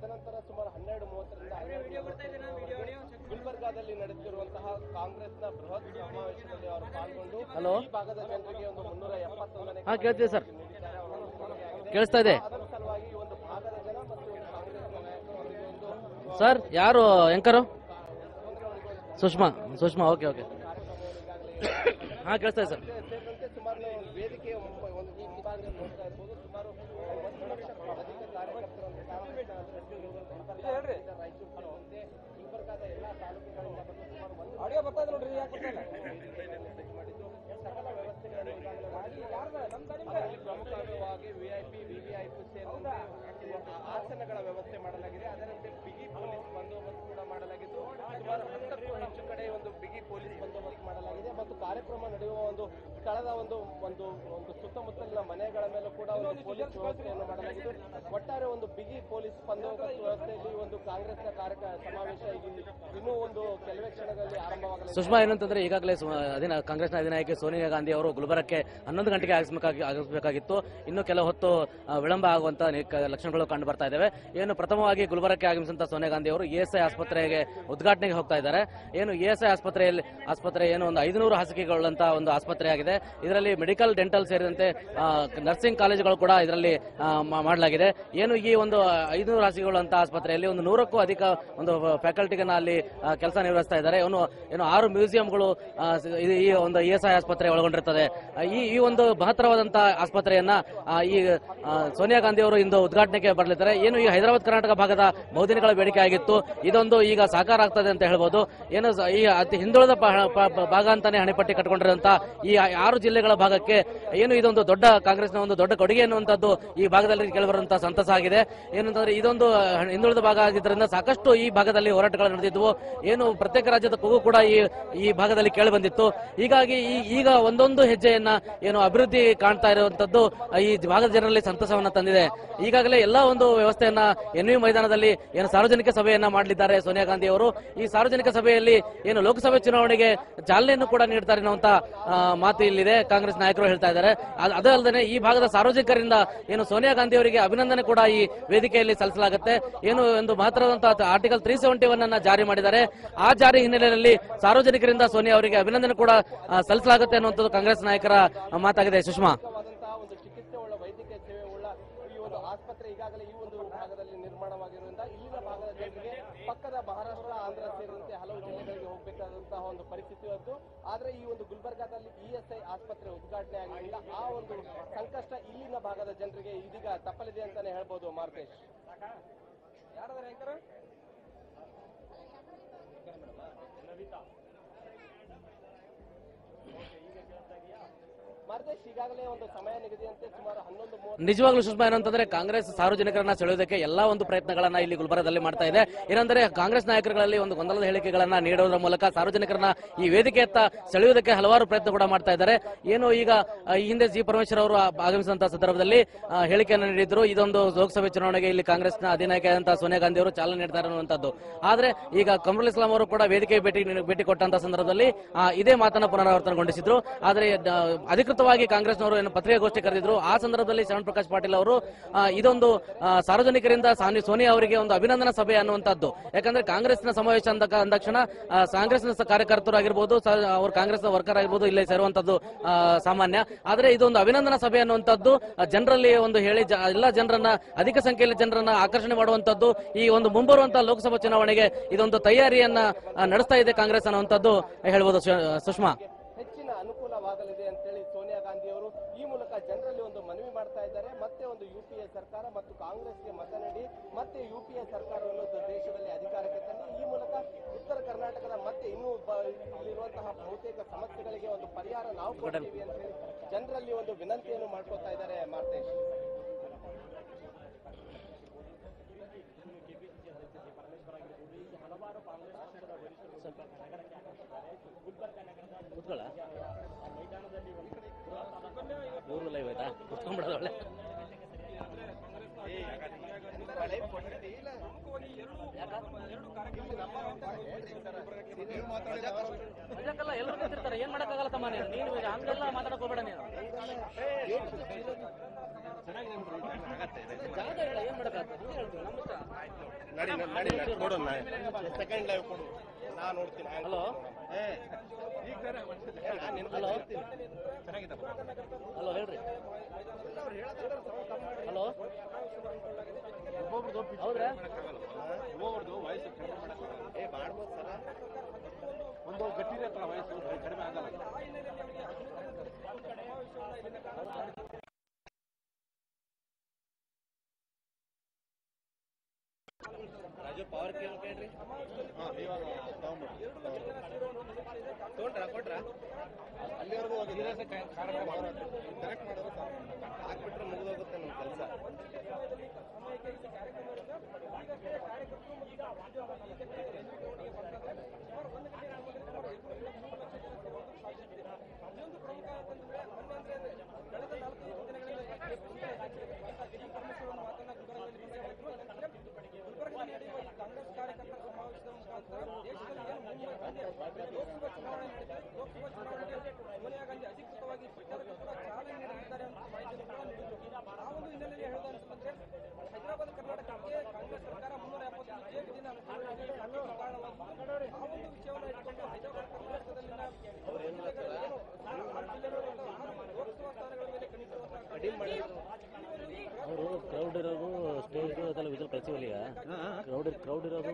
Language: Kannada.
ತದನಂತರ ಸುಮಾರು ಹನ್ನೆರಡು ಮೂವತ್ತರಿಂದ ಗುಲ್ಬರ್ಗಾದಲ್ಲಿ ನಡೆಯುತ್ತಿರುವಂತಹ ಕಾಂಗ್ರೆಸ್ನ ಬೃಹತ್ ಸಮಾವೇಶದಲ್ಲಿ ಅವರು ಪಾಲ್ಗೊಂಡು ಹಲೋ ಈ ಭಾಗದ ಜನರಿಗೆ ಒಂದು ಮುನ್ನೂರ ಎಪ್ಪತ್ತೊಂದನೇ ಹಾ ಕೇಳ್ತೀವಿ ಸರ್ ನೀಡಿದ್ದಾರೆ ಅವರ ಒಂದು ಕೇಳಿಸ್ತಾ ಇದೆ ಅದರ ಸಲುವಾಗಿ ಈ ಒಂದು ಭಾಗದ ಜನ ಮತ್ತು ಒಂದು ಕಾಂಗ್ರೆಸ್ನ ನಾಯಕರು ಅವರಿಗೆ ಒಂದು ಸರ್ ಯಾರು ಎಂಕರು ಸುಷ್ಮಾ ಸುಷ್ಮಾ ಓಕೆ ಓಕೆ ಹಾ ಕೇಳಿಸ್ತಾ ಇದೆ ಸರ್ ಸೇರಿದಂತೆ ಸುಮಾರು ನಾವು ಒಂದು ವೇದಿಕೆಯ ಮುಂಬ- ಒಂದು ಈ ಮುಂಭಾಗದಲ್ಲಿ ನೋಡ್ತಾ ಇರ್ಬೋದು ಸುಮಾರು ಒಂದು ಲಕ್ಷಕ್ಕೂ ಅಧಿಕ ಕಾರ್ಯಕರ್ತರನ್ನು ಕಾಂಗ್ರೆಸ್ನ ಅಭ್ಯರ್ಥಿಗಳಿಂದ ರಾಯಚೂರು ಸೇರಿದಂತೆ ಗುಲ್ಬರ್ಗಾದ ಎಲ್ಲಾ ತಾಲೂಕುಗಳಿಂದ ಬಂದು ಸುಮಾರು ಒಂದು ಆಡಿಯೋ ಬರ್ತಾ ಇದೆ ನೋಡ್ರಿ ಮಾಡಿದ್ದು ಸಕಲ ವ್ಯವಸ್ಥೆಗಳನ್ನು ಈಗಾಗಲೇ ಮಾಡಿ ಅದರಲ್ಲಿ ಪ್ರಮುಖವಾಗಿ ವಿಐಪಿ ವಿವಿಐಪಿ ಸೇರಿದಂತೆ ಆಸನಗಳ ವ್ಯವಸ್ಥೆ ಮಾಡಲಾಗಿದೆ ಅದರಂತೆ ಬಿಗಿ ಪೊಲೀಸ್ ಬಂದೋಬಸ್ತ್ ಕೂಡ ಮಾಡಲಾಗಿದ್ದು ಸುಮಾರು ಹತ್ತಕ್ಕೂ ಹೆಚ್ಚು ಕಡೆ ಒಂದು ಬಿಗಿ ಪೊಲೀಸ್ ಬಂದೋಬಸ್ತ್ ಮಾಡಲಾಗಿದೆ ಮತ್ತು ಕಾರ್ಯಕ್ರಮ ನಡೆಯುವ ಒಂದು ಸ್ಥಳದ ಒಂದು ಒಂದು ಒಂದು ಸುತ್ತಮುತ್ತಲಿನ ಮನೆಗಳ ಮೇಲೂ ಕೂಡ ಒಂದು ಪೊಲೀಸ್ ವ್ಯವಸ್ಥೆಯನ್ನು ಮಾಡಲಾಗಿದ್ದು ಒಟ್ಟಾರೆ ಒಂದು ಬಿಗಿ ಪೊಲೀಸ್ ಬಂದೋಬಸ್ತ್ ವ್ಯವಸ್ಥೆಯಲ್ಲಿ ಒಂದು ಕಾಂಗ್ರೆಸ್ನ ಕಾರ್ಯಕ ಸಮಾವೇಶ ಇಲ್ಲಿ ಇನ್ನೂ ಒಂದು ಕೆಲವೇ ಕ್ಷಣದಲ್ಲಿ ಆರಂಭವಾಗಲಿದೆ ಸುಷ್ಮಾ ಏನಂತಂದ್ರೆ ಈಗಾಗಲೇ ಸು- ಅಧಿನ ಕಾಂಗ್ರೆಸ್ನ ಅಧಿನಾಯಕಿ ಸೋನಿಯಾ ಗಾಂಧಿ ಅವರು ಗುಲ್ಬರ್ಗಕ್ಕೆ ಹನ್ನೊಂದು ಗಂಟೆಗೆ ಆಗಮಿಸಬೇಕಾಗಿ ಆಗಮಿಸಬೇಕಾಗಿತ್ತು ಇನ್ನು ಕೆಲವು ಹೊತ್ತು ಆ, ವಿಳಂಬ ಆಗುವಂತ ನಿ- ಕ- ಲಕ್ಷಣಗಳು ಕಂಡು ಬರ್ತಾ ಇದ್ದಾವೆ ಏನು ಪ್ರಥಮವಾಗಿ ಗುಲ್ಬರ್ಗಕ್ಕೆ ಆಗಮಿಸಿದಂತ ಸೋನಿಯಾ ಗಾಂಧಿ ಅವರು ಇಎಸ್ಐ ಆಸ್ಪತ್ರೆಗೆ ಉದ್ಘಾಟನೆಗೆ ಹೋಗ್ತಾ ಇದ್ದಾರೆ ಏನು ಇಎಸ್ಐ ಆಸ್ಪತ್ರೆಯಲ್ಲಿ ಆಸ್ಪತ್ರೆ ಏನು ಒಂದು ಐದುನೂರು ಹಾಸಿಗೆಗಳುಳ್ಳಂತ ಒಂದು ಆಸ್ಪತ್ರೆ ಆಗಿದೆ ಇದರಲ್ಲಿ ಮೆಡಿಕಲ್ ಡೆಂಟಲ್ ಸೇರಿದಂತೆ ಆ, ನರ್ಸಿಂಗ್ ಕಾಲೇಜುಗಳು ಕೂಡ ಇದರಲ್ಲಿ ಆ, ಮಾ- ಮಾಡಲಾಗಿದೆ ಏನು ಈ ಒಂದು ಐದುನೂರು ಹಾಸಿಗೆಗಳುಳ್ಳಂತ ಆಸ್ಪತ್ರೆಯಲ್ಲಿ ಒಂದು ನೂರಕ್ಕೂ ಅಧಿಕ ಒಂದು ಫ್ಯಾಕಲ್ಟಿಗಳನ್ನ ಅಲ್ಲಿ ಕೆಲಸ ನಿರ್ವಹಿಸ್ತಾ ಇದ್ದಾರೆ ಏನು ಏನು ಆರು ಮ್ಯೂಸಿಯಂಗಳು ಆ, ಸ- ಇದು ಈ ಒಂದು ಇ ಎಸ್ ಐ ಆಸ್ಪತ್ರೆ ಒಳಗೊಂಡಿರ್ತದೆ ಆ, ಈ ಈ ಒಂದು ಮಹತ್ತರವಾದಂತಹ ಆಸ್ಪತ್ರೆಯನ್ನ ಆ, ಈ ಆ, ಸೋನಿಯಾ ಗಾಂಧಿ ಅವರು ಇಂದು ಉದ್ಘಾಟನೆಗೆ ಬರಲಿದ್ದಾರೆ ಏನು ಈ ಹೈದರಾಬಾದ್ ಕರ್ನಾಟಕ ಭಾಗದ ಬಹುದಿನಗಳ ಬೇಡಿಕೆ ಆಗಿತ್ತು ಇದೊಂದು ಈಗ ಸಾಕಾರ ಆಗ್ತದೆ ಅಂತ ಹೇಳ್ಬೋದು ಏನು ಸ- ಈ ಅತಿ ಹಿಂದುಳಿದ ಪ- ಪ- ಪ- ಭಾಗ ಅಂತಾನೆ ಹಣೆಪಟ್ಟಿ ಕಟ್ಕೊಂಡಿರುವಂತ ಈ ಆರು ಜಿಲ್ಲೆಗಳ ಭಾಗಕ್ಕೆ ಏನು ಇದೊಂದು ದೊಡ್ಡ ಕಾಂಗ್ರೆಸ್ನ ಒಂದು ದೊಡ್ಡ ಕೊಡುಗೆ ಅನ್ನುವಂಥದ್ದು ಈ ಭಾಗದಲ್ಲಿ ಕೇಳಿಬರುವಂತಹ ಸಂತಸ ಆಗಿದೆ ಏನಂತಂದ್ರೆ ಇದೊಂದು ಹಿಂದುಳಿದ ಭಾಗ ಆಗಿದ್ದರಿಂದ ಸಾಕಷ್ಟು ಈ ಭಾಗದಲ್ಲಿ ಹೋರಾಟಗಳು ನಡೆದಿದ್ವು ಏನು ಪ್ರತ್ಯೇಕ ರಾಜ್ಯದ ಕೂಗು ಕೂಡ ಈ ಈ ಭಾಗದಲ್ಲಿ ಕೇಳಿ ಬಂದಿತ್ತು ಹೀಗಾಗಿ ಈ ಈಗ ಒಂದೊಂದು ಹೆಜ್ಜೆಯನ್ನ ಏನು ಅಭಿವೃದ್ಧಿ ಕಾಣ್ತಾ ಇರುವಂತದ್ದು ಈ ಭಾಗದ ಜನರಲ್ಲಿ ಸಂತಸವನ್ನ ತಂದಿದೆ ಈಗಾಗಲೇ ಎಲ್ಲಾ ಒಂದು ವ್ಯವಸ್ಥೆಯನ್ನ ಎನ್ ಮೈದಾನದಲ್ಲಿ ಏನು ಸಾರ್ವಜನಿಕ ಸಭೆಯನ್ನ ಮಾಡಲಿದ್ದಾರೆ ಸೋನಿಯಾ ಗಾಂಧಿ ಅವರು ಈ ಸಾರ್ವಜನಿಕ ಸಭೆಯಲ್ಲಿ ಏನು ಲೋಕಸಭೆ ಚುನಾವಣೆಗೆ ಚಾಲನೆಯನ್ನು ಕೂಡ ನೀಡ್ತಾರೆ ಅನ್ನುವಂತ ಆ, ಮಾತು ಇಲ್ಲಿದೆ ಕಾಂಗ್ರೆಸ್ ನಾಯಕರು ಹೇಳ್ತಾ ಇದ್ದಾರೆ ಅದ್- ಅದೇ ಅಲ್ಲದೆ ಈ ಭಾಗದ ಸಾರ್ವಜನಿಕರಿಂದ ಏನು ಸೋನಿಯಾ ಗಾಂಧಿ ಅವರಿಗೆ ಅಭಿನಂದನೆ ಕೂಡ ಈ ವೇದಿಕೆಯಲ್ಲಿ ಸಲ್ಲಿಸಲಾಗುತ್ತೆ ಏನು ಒಂದು ಮಹತ್ತರವಾದಂತಹ ಆರ್ಟಿಕಲ್ ತ್ರೀ ಸೆವೆಂಟಿ ಒನ್ ಅನ್ನ ಜಾರಿ ಮಾಡಿದ್ದಾರೆ ಆ ಜಾರಿ ಹಿನ್ನೆಲೆಯಲ್ಲಿ ಸಾರ್ವಜನಿಕರಿಂದ ಸೋನಿಯಾ ಅವರಿಗೆ ಅಭಿನಂದನೆ ಕೂಡ ಆ, ಸಲ್ಲಿಸಲಾಗುತ್ತೆ ಅನ್ನುವಂಥದ್ದು ಕಾಂಗ್ರೆಸ್ ನಾಯಕರ ಆ, ಮಾತಾಗಿದೆ ಸುಷ್ಮಾ ವಾದಂತಹ ಒಂದು ಚಿಕಿತ್ಸೆ ಉಳ್ಳ ವೈದ್ಯಕೀಯ ಸೇವೆ ಉಳ್ಳ ಈ ಒಂದು ಆಸ್ಪತ್ರೆ ಈಗಾಗಲೇ ಈ ಒಂದು ಭಾಗದಲ್ಲಿ ನಿರ್ಮಾಣವಾಗಿರುವುದರಿಂದ ಇಲ್ಲಿನ ಭಾಗದ ಜನರಿಗೆ ಪಕ್ಕದ ಮಹಾರಾಷ್ಟ್ರ ಆಂಧ್ರ ಸೇರಿದಂತೆ ಹಲವು ಜಿಲ್ಲೆಗಳಿಗೆ ಹೋಗಬೇಕಾದಂತಹ ಒಂದು ಪರಿಸ್ಥಿತಿ ಇತ್ತು ಆದ್ರೆ ಈ ಒಂದು ಗುಲ್ಬರ್ಗಾದಲ್ಲಿ ಇಎಸ್ಐ ಆಸ್ಪತ್ರೆ ಉದ್ಘಾಟನೆ ಆಗಿದ್ದರಿಂದ ಆ ಒಂದು ಸಂಕಷ್ಟ ಇಲ್ಲಿನ ಭಾಗದ ಜನರಿಗೆ ಇದೀಗ ತಪ್ಪಲಿದೆ ಅಂತಾನೆ ಹೇಳ್ಬೋದು ಮಾರ್ಕೇಶ್ ಮಾರ್ಕೇಶ್ ಈಗಾಗಲೇ ಒಂದು ಸಮಯ ನಿಗದಿಯಂತೆ ಸುಮಾರು ಹನ್ನೊಂದು ಮೂವತ್ತು ನಿಜವಾಗ್ಲೂ ಸುಷ್ಮಾ ಏನಂತಂದ್ರೆ ಕಾಂಗ್ರೆಸ್ ಸಾರ್ವಜನಿಕರನ್ನ ಸೆಳೆಯೋದಕ್ಕೆ ಎಲ್ಲಾ ಒಂದು ಪ್ರಯತ್ನಗಳನ್ನ ಇಲ್ಲಿ ಗುಲ್ಬರ್ಗದಲ್ಲಿ ಮಾಡ್ತಾ ಇದೆ ಏನಂದ್ರೆ ಕಾಂಗ್ರೆಸ್ ನಾಯಕರುಗಳಲ್ಲಿ ಒಂದು ಗೊಂದಲದ ಹೇಳಿಕೆಗಳನ್ನ ನೀಡೋದ್ರ ಮೂಲಕ ಸಾರ್ವಜನಿಕರನ್ನ ಈ ವೇದಿಕೆಯತ್ತ ಸೆಳೆಯುವುದಕ್ಕೆ ಹಲವಾರು ಪ್ರಯತ್ನ ಕೂಡ ಮಾಡ್ತಾ ಇದ್ದಾರೆ ಏನು ಈಗ ಆ, ಈ ಹಿಂದೆ ಜಿ ಪರಮೇಶ್ವರ್ ಅವರು ಆಗಮಿಸಿದಂತಹ ಸಂದರ್ಭದಲ್ಲಿ ಆ, ಹೇಳಿಕೆಯನ್ನು ನೀಡಿದ್ರು ಇದೊಂದು ಲೋಕಸಭೆ ಚುನಾವಣೆಗೆ ಇಲ್ಲಿ ಕಾಂಗ್ರೆಸ್ನ ಅಧಿನಾಯಕಿಯಾದಂತಹ ಸೋನಿಯಾ ಗಾಂಧಿ ಅವರು ಚಾಲನೆ ನೀಡ್ತಾರೆ ಅನ್ನುವಂಥದ್ದು ಆದ್ರೆ ಈಗ ಕಮರುಲ್ ಇಸ್ಲಾಂ ಅವರು ಕೂಡ ವೇದಿಕೆ ಭೇಟಿ ಭೇಟಿ ಕೊಟ್ಟಂತ ಸಂದರ್ಭದಲ್ಲಿ ಆ, ಇದೇ ಮಾತನ್ನ ಪುನರಾವರ್ತನೆಗೊಂಡಿಸಿದ್ರು ಆದ್ರೆ ಆ, ಅಧಿಕೃತವಾಗಿ ಕಾಂಗ್ರೆಸ್ನವರು ಏನು ಪತ್ರಿಕಾಗೋಷ್ಠಿ ಕರೆದಿದ್ರು ಆ ಸಂದರ್ಭದಲ್ಲಿ ಶರಣ್ ಪ್ರಕಾಶ್ ಪಾಟೀಲ್ ಅವರು ಆ, ಇದೊಂದು ಆ, ಸಾರ್ವಜನಿಕರಿಂದ ಸಾನಿ- ಸೋನಿಯಾ ಅವರಿಗೆ ಒಂದು ಅಭಿನಂದನಾ ಸಭೆ ಅನ್ನುವಂಥದ್ದು ಯಾಕಂದ್ರೆ ಕಾಂಗ್ರೆಸ್ನ ಸಮಾವೇಶ ಅಂದ ಅಂದಾಕ್ಷಣ ಆ, ಕಾಂಗ್ರೆಸ್ನ ಸ- ಕಾರ್ಯಕರ್ತರು ಆಗಿರ್ಬೋದು ಸ- ಅವರು ಕಾಂಗ್ರೆಸ್ನ ವರ್ಕರ್ ಆಗಿರ್ಬೋದು ಇಲ್ಲೇ ಸೇರುವಂತದ್ದು ಆ, ಸಾಮಾನ್ಯ ಆದ್ರೆ ಇದೊಂದು ಅಭಿನಂದನಾ ಸಭೆ ಅನ್ನುವಂಥದ್ದು ಆ, ಜನರಲ್ಲಿ ಒಂದು ಹೇಳಿ ಜ- ಎಲ್ಲ ಜನರನ್ನ ಅಧಿಕ ಸಂಖ್ಯೆಯಲ್ಲಿ ಜನರನ್ನ ಆಕರ್ಷಣೆ ಮಾಡುವಂತದ್ದು ಈ ಒಂದು ಮುಂಬರುವಂತಹ ಲೋಕಸಭಾ ಚುನಾವಣೆಗೆ ಇದೊಂದು ತಯಾರಿಯನ್ನ ಆ, ನಡೆಸ್ತಾ ಇದೆ ಕಾಂಗ್ರೆಸ್ ಅನ್ನುವಂಥದ್ದು ಹೇಳ್ಬೋದು ಸು- ಸುಷ್ಮಾ ಹೆಚ್ಚಿನ ಅನುಕೂಲವಾಗಲಿದೆ ಅಂತೇಳಿ ಸೋನಿಯಾ ಗಾಂಧಿ ಅವರು ಈ ಮೂಲಕ ಜನರಲ್ಲಿ ಒಂದು ಮನವಿ ಮಾಡ್ತಾ ಇದ್ದಾರೆ ಮತ್ತೆ ಒಂದು ಯುಪಿಎ ಸರ್ಕಾರ ಮತ್ತು ಕಾಂಗ್ರೆಸ್ಗೆ ಮತ ನೀಡಿ ಮತ್ತೆ ಯುಪಿಎ ಸರ್ಕಾರವನ್ನು ದ- ದೇಶದಲ್ಲಿ ಅಧಿಕಾರಕ್ಕೆ ತನ್ನಿ ಈ ಮೂಲಕ ಉತ್ತರ ಕರ್ನಾಟಕದ ಮತ್ತೆ ಇನ್ನೂ ಬ- ಇಲ್ಲಿರುವಂತಹ ಬಹುತೇಕ ಸಮಸ್ಯೆಗಳಿಗೆ ಒಂದು ಪರಿಹಾರ ನಾವು ಕೊಡ್ತೀವಿ ಅಂತ ಹೇಳಿ ಜನರಲ್ಲಿ ಒಂದು ವಿನಂತಿಯನ್ನು ಮಾಡ್ಕೊತಾ ಇದ್ದಾರೆ ಮಾರ್ತೇಶ್ ಕೂತ್ಕೊಳ್ಳ ಮೂರು ಲೈವ್ ಆಯ್ತಾ ಕುತ್ಕೊಂಡ್ಬಿಡೋದು ಒಳ್ಳೆ ಅದಕ್ಕೆಲ್ಲ ಎಲ್ಲರೂ ನಿಂತಿರ್ತಾರೆ ಏನ್ ಮಾಡಕ್ಕಾಗಲ್ಲ ತಮ್ಮ ನೀನು ನೀನು ಹಂಗೆಲ್ಲ ಮಾತಾಡಕ್ ಹೋಗ್ಬೇಡ ನೀನು ಜಾಗ ಇಲ್ಲ ಏನ್ ಮಾಡಕ್ಕಾಗ್ತದೆ ನೀನೇ ಹೇಳ್ತೀವಿ ನಮ್ಮ ಇಷ್ಟ ಮಾಡಿ ಮಾಡಿ ನೋಡೋಣ ಸೆಕೆಂಡ್ ಲೈವ್ ಕೊಡು ನಾ ನೋಡ್ತೀನಿ ಹಲೋ ಏ ಈಗ ಬೇರೆ ನಾನು ನಿನ್ನ ಹಲೋ ಚೆನ್ನಾಗಿದ್ದಪ್ಪ ಹಲೋ ಹೇಳ್ರಿ ಹಲೋ ಹೌದ್ರಾ ಒಬ್ಬೊಬ್ರದ್ದು ವಯಸ್ಸು ಕಡಿಮೆ ಮಾಡಕ್ಕಾಗಲ್ಲ ಏ ಮಾಡ್ಬೋದು ಸರ ಒಂದು ಗಟ್ಟಿ ಇರತ್ತಲ್ಲ ವಯಸ್ಸು ಕಡಿಮೆ ಆಗಲ್ಲ ರಾಜು ಪವರ್ ಕೇಳಿ ಕೇಳ್ರಿ ಹಾಂ ಇವಾಗ ತೊಗೊಂಡ್ರ ಕೊಟ್ರ ಅಲ್ಲಿವರೆಗೂ ಹೋಗಿ ಕರೆಕ್ಟ್ ಮಾಡಿದ್ರೆ ಹಾಕ್ಬಿಟ್ರೆ ಮುಗಿದೋಗುತ್ತೆ ನಮ್ಮ ಕೆಲಸ ಸೋನಿಯಾ ಗಾಂಧಿ ಅಧಿಕೃತವಾಗಿ ಪ್ರಚಾರಕ್ಕೆ ಕೂಡ ಚಾಲನೆ ನೀಡಲಿದ್ದಾರೆ ಅಂತ ಮಾಹಿತಿಯನ್ನು ಕೂಡ ನೀಡಿದ್ರು ಆ ಒಂದು ಹಿನ್ನೆಲೆಯಲ್ಲಿ ಹೇಳುವುದಂತಂದ್ರೆ ಹೈದರಾಬಾದ್ ಕರ್ನಾಟಕಕ್ಕೆ ಕಾಂಗ್ರೆಸ್ ಸರ್ಕಾರ ಮುನ್ನೂರ ಎಪ್ಪತ್ತೊಂದು ಜೆ ದಿನ ಕಾರಣವಾಗಿದ್ದು ಆ ಒಂದು ವಿಷಯವನ್ನು ಇಟ್ಕೊಂಡು ಹೈದರಾಬಾದ್ ಕರ್ನಾಟಕದಲ್ಲಿನ ಜಿಲ್ಲೆಗಳು ಏನು ಆರು ಜಿಲ್ಲೆಗಳು ಅಥವಾ ಆರು ಲೋಕಸಭಾ ಸ್ಥಾನಗಳ ಮೇಲೆ ಕಣಿಸಿರುವಂತಹ ಕಡಿಮೆ ಮಾಡಿದ್ರು ಅವರು ಕ್ರೌಡ್ ಇರೋದು ಸ್ಟೇಜ್ ಅದೆಲ್ಲ ವಿಜುವಲ್ ಕಳಿಸಿವಲ್ಲ ಈಗ ಕ್ರೌಡ್ ಕ್ರೌಡ್ ಇರೋದು